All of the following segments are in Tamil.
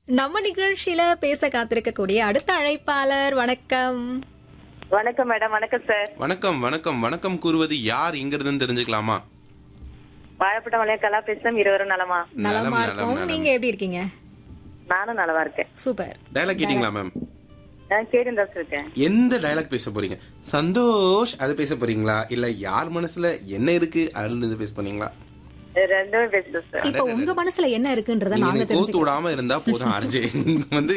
நம்ம நிகழ்ச்சியில பேச காத்திருக்கக்கூடிய அடுத்த அழைப்பாளர் வணக்கம் வணக்கம் மேடம் வணக்கம் சார் வணக்கம் வணக்கம் வணக்கம் கூறுவது யார் இங்கிருந்துன்னு தெரிஞ்சுக்கலாமா வாழைப்பட்ட மலையா கலா பேசும் இருவரும் நலமா நலம் நலமா நலம் இருக்கும் நலம் நீங்க எப்படி இருக்கீங்க நானும் நலமா இருக்கேன் சூப்பர் டயலாக் கேட்டீங்களா மேம் நான் கேட்டு தான் இருக்கேன் எந்த டயலாக் பேச போறீங்க சந்தோஷ் அது பேச போறீங்களா இல்ல யார் மனசுல என்ன இருக்கு அதுல இருந்து பேச போறீங்களா ரெண்டுமே பேசுறேன் சார் இப்ப உங்க மனசுல என்ன இருக்குன்றத நீங்க நாங்க என்னை கோத்து விடாம இருந்தா போதும் ஆர்ஜே வந்து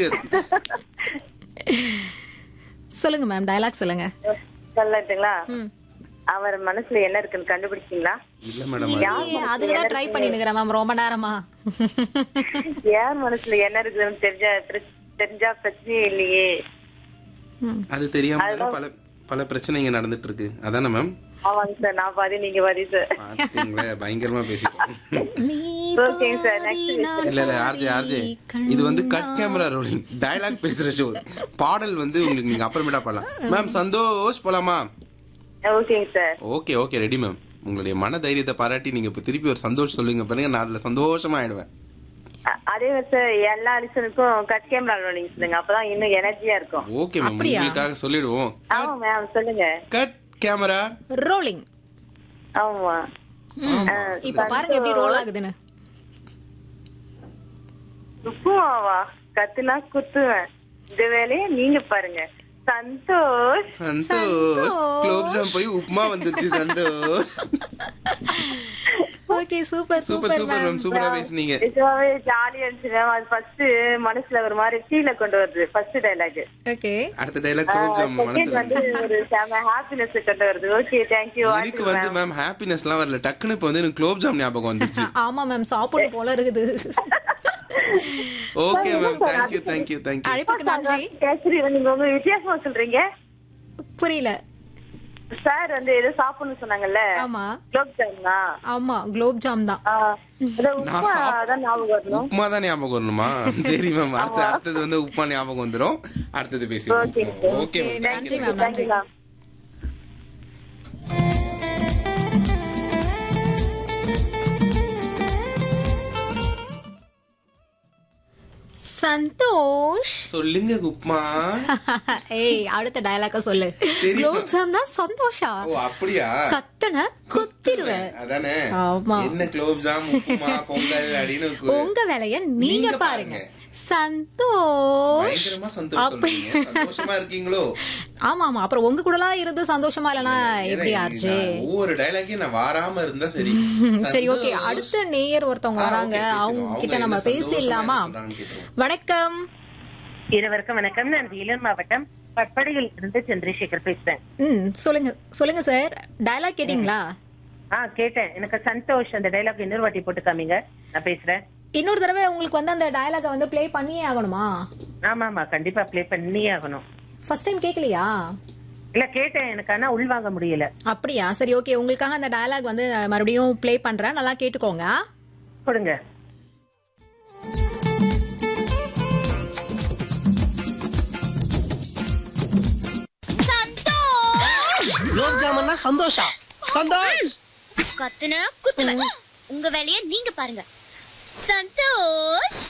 சொல்லுங்க மேம் டயலாக் சொல்லுங்க சொல்லட்டுங்களா ம். அவர் மனசுல என்ன இருக்குன்னு கண்டுபிடிச்சீங்களா இல்ல மேடம் ஏய், அதுதான் ட்ரை பண்ணினுக்கிறேன் மேம் ரொம்ப நேரமா யார் மனசுல என்ன இருக்குன்னு தெரிஞ்சா பிர- தெரிஞ்சா பிரச்சனையே இல்லையே ம். அது தெரியாம தானே பல பல பிரச்சனைங்க நடந்துட்டு இருக்கு அதானே மேம் ஆமாங்க சார் நான் பாதி நீங்க பாதி சார் பாத்தீங்களா பயங்கரமா பேசிட்டோம் நீ ஓகேங்க சார் பாதி, நெக்ஸ்ட் நான் இல்ல இல்ல ஆர்ஜே ஆர்ஜே இது வந்து கட் கேமரா ரோலிங் டயலாக் பேசுற ஷோ பாடல் வந்து உங்களுக்கு நீங்க அப்புறமேட்டா பாடலாம் மேம் சந்தோஷ் போலாமா ஓகேங்க sir okay okay ready ma'am உங்களுடைய மன தைரியத்தை பாராட்டி நீங்க இப்ப திருப்பி ஒரு சந்தோஷம் சொல்லுங்க பாருங்க நான் அதுல சந்தோஷமா ஆயிடுவேன் அ- அதே மாதிரி சார் எல்லா லிசனுக்கும் கட் கேமரா ரோலிங் சொல்லுங்க அப்பதான் இன்னும் எனர்ஜியா இருக்கும் ஓகே மேம் அப்படியா? உங்களுக்காக சொல்லிடுவோம் ஆமா மேம் சொல்லுங்க கட் கேமரா ரோலிங் ஆமா இப்ப பாருங்க எப்படி ரோல் ஆகுதுன்னு உப்புமாவா கத்துனா குத்துவேன் இந்த வேலையை நீங்க பாருங்க சந்தோஷ் சந்தோஷ் குலோப் ஜாம் போய் உப்புமா வந்துருச்சு Santhosh okay super super super ma'am சூப்பரா பேசுனீங்க நிஜமாவே ஜாலியா இருந்துச்சு மேம் அது ஃபர்ஸ்ட் மனசுல ஒரு மாதிரி ஃபீல கொண்டு வருது ஃபர்ஸ்ட் டைலாக் ஓகே அடுத்த டைலாக் குலோப் ஜாம் செகண்ட் மனசுல வந்து ஒரு செம ஹாப்பினஸ் கொண்டு வருது ஓகே தேங்க்யூ எனக்கு வந்து மேம் ஹாப்பினஸ்லாம் வரல டக்குன்னு இப்ப வந்து எனக்கு குலோப் ஜாம் ஞாபகம் வந்துருச்சு ஆமா மேம் சாப்பிடும் போல இருக்குது okay ma'am thank you thank you thank you அழைப்புக்கு நன்றி கேசரி நீங்க உங்க வித்தியாசமா சொல்றீங்க புரியல சார் வந்து ஏதோ சாப்பிடணும்னு சொன்னாங்கல்ல ஆமா குலோப் ஜாமுனா ஆமா குலோப் ஜாம் தான் உப்புமா தான் ஞாபகம் வரணும் உப்புமா தான் ஞாபகம் வரணுமா சரி மேம் அடுத்து அடுத்தது வந்து உப்புமா ஞாபகம் வந்துரும் அடுத்தது ஓகே பேசிடுவோம் ஓகே மேம் நன்றி மேம் நன்றி தேங்க்யூ மேம் சந்தோஷ் சொல்லுங்க உப்புமா ஏய் அடுத்த டயலாக்க சொல்லு தெரியுமா? குலோப் ஜாம்னா சந்தோஷா ஓ அப்படியா கத்தன குத்திருவேன் அதானே ஆமா. என்ன குலோப் ஜாம் உப்புமா பொங்கல் அப்படின்னு கு- உங்க வேலைய நீங்க நீங்க பாருங்க பாருங்க. சந்தோஷ் பயங்கரமா சந்தோஷம் அப்படி சொல்றீங்க சந்தோஷமா இருக்கீங்களோ ஆமா ஆமா அப்புறம் உங்க கூடலாம் இருந்து சந்தோஷமா இல்லனா எப்படி ஏன்னா, ஆச்சு நான் ஒவ்வொரு டைலாக்கையும் நான் வாராம இருந்தா சரி சரி ஓகே சந்தோஷ். அடுத்த நேயர் ஒருத்தவங்க ஆ, வராங்க okay, பேசுங்க. அவங்க அவங்க கிட்ட என்ன நம்ம சந்தோஷமா பேசிடலாமா என்ன சொல்றாங்கன்னு கேட்டுருவோம். வணக்கம் இருவருக்கும் வணக்கம் நான் வேலூர் மாவட்டம் பட்படியில் இருந்து சந்திரசேகர் பேசுறேன் ம் சொல்லுங்க சொல்லுங்க சார் டயலாக் கேட்டீங்களா ஆ கேட்டேன் எனக்கு சந்தோஷ் அந்த டைலாக் இன்னொரு வாட்டி போட்டு காமிங்க நான் பேசுறேன் இன்னொரு தடவை உங்களுக்கு வந்து அந்த டயலாக வந்து ப்ளே பண்ணியே ஆகணுமா ஆமா ஆமா கண்டிப்பா ப்ளே பண்ணியே ஆகணும் ஃபர்ஸ்ட் டைம் கேட்கலையா இல்ல கேட்டேன் எனக்கு ஆனா உள்வாங்க முடியல அப்படியா சரி ஓகே உங்களுக்காக அந்த டயலாக் வந்து மறுபடியும் ப்ளே பண்றேன் நல்லா கேட்டுக்கோங்க கொடுங்க குலோப் ஜாமுன்னா சந்தோஷா சந்தோஷ் கத்துன குத்துன உங்க வேலைய நீங்க பாருங்க சந்தோஷ்